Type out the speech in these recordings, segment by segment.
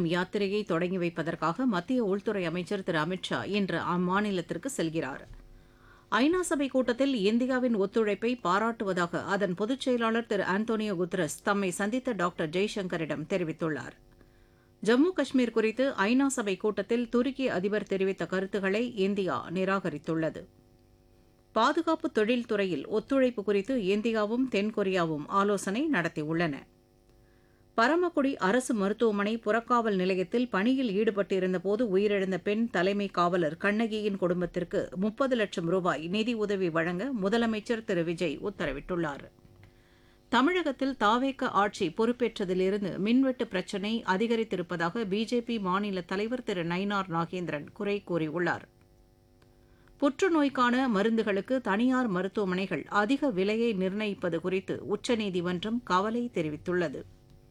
என்னும் யாத்திரையை தொடங்கி வைப்பதற்காக மத்திய உள்துறை அமைச்சர் திரு அமித் ஷா இன்று அம்மாநிலத்திற்கு செல்கிறார் ஐநா சபை கூட்டத்தில் இந்தியாவின் ஒத்துழைப்பை பாராட்டுவதாக அதன் பொதுச் செயலாளர் திரு ஆந்தோனியோ குத்ரஸ் தம்மை சந்தித்த டாக்டர் ஜெய்சங்கரிடம் தெரிவித்துள்ளார் ஜம்மு காஷ்மீர் குறித்து ஐநா சபை கூட்டத்தில் துருக்கி அதிபர் தெரிவித்த கருத்துக்களை இந்தியா நிராகரித்துள்ளது பாதுகாப்பு தொழில்துறையில் ஒத்துழைப்பு குறித்து இந்தியாவும் தென்கொரியாவும் ஆலோசனை நடத்தியுள்ளன பரமக்குடி அரசு மருத்துவமனை புறக்காவல் நிலையத்தில் பணியில் ஈடுபட்டிருந்தபோது உயிரிழந்த பெண் தலைமை காவலர் கண்ணகியின் குடும்பத்திற்கு முப்பது லட்சம் ரூபாய் நிதி உதவி வழங்க முதலமைச்சர் திரு விஜய் உத்தரவிட்டுள்ளார் தமிழகத்தில் தாவேக்க ஆட்சி பொறுப்பேற்றதிலிருந்து மின்வெட்டு பிரச்சினை அதிகரித்திருப்பதாக பிஜேபி மாநில தலைவர் திரு நயினார் நாகேந்திரன் குறை கூறியுள்ளார் புற்றுநோய்க்கான மருந்துகளுக்கு தனியார் மருத்துவமனைகள் அதிக விலையை நிர்ணயிப்பது குறித்து உச்சநீதிமன்றம் கவலை தெரிவித்துள்ளது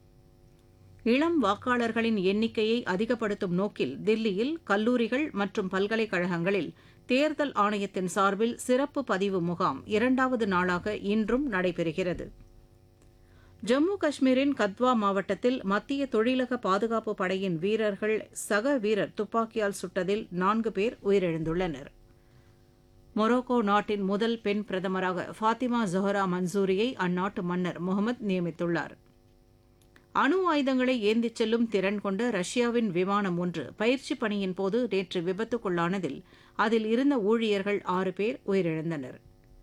இளம் வாக்காளர்களின் எண்ணிக்கையை அதிகப்படுத்தும் நோக்கில் தில்லியில் கல்லூரிகள் மற்றும் பல்கலைக்கழகங்களில் தேர்தல் ஆணையத்தின் சார்பில் சிறப்பு பதிவு முகாம் இரண்டாவது நாளாக இன்றும் நடைபெறுகிறது ஜம்மு காஷ்மீரின் கத்வா மாவட்டத்தில் மத்திய தொழிலக பாதுகாப்பு படையின் வீரர்கள் சக வீரர் துப்பாக்கியால் சுட்டதில் நான்கு பேர் உயிரிழந்துள்ளனர் மொரோக்கோ நாட்டின் முதல் பெண் பிரதமராக ஃபாத்திமா ஜொஹரா மன்சூரியை அந்நாட்டு மன்னர் முகமது நியமித்துள்ளார் அணு ஆயுதங்களை ஏந்திச் செல்லும் திறன் கொண்ட ரஷ்யாவின் விமானம் ஒன்று பயிற்சி பணியின் போது நேற்று விபத்துக்குள்ளானதில் அதில் இருந்த ஊழியர்கள் ஆறு பேர் உயிரிழந்தனர்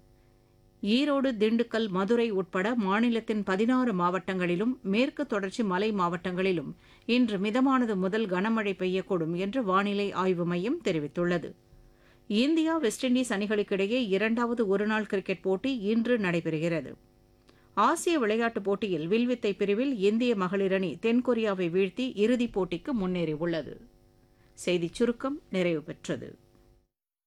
ஈரோடு திண்டுக்கல் மதுரை உட்பட மாநிலத்தின் பதினாறு மாவட்டங்களிலும் மேற்கு தொடர்ச்சி மலை மாவட்டங்களிலும் இன்று மிதமானது முதல் கனமழை பெய்யக்கூடும் என்று வானிலை ஆய்வு மையம் தெரிவித்துள்ளது இந்தியா வெஸ்ட் இண்டீஸ் அணிகளுக்கிடையே இரண்டாவது ஒருநாள் கிரிக்கெட் போட்டி இன்று நடைபெறுகிறது ஆசிய விளையாட்டுப் போட்டியில் வில்வித்தை பிரிவில் இந்திய மகளிர் அணி தென்கொரியாவை வீழ்த்தி இறுதிப் போட்டிக்கு முன்னேறியுள்ளது செய்திச் சுருக்கம் நிறைவு பெற்றது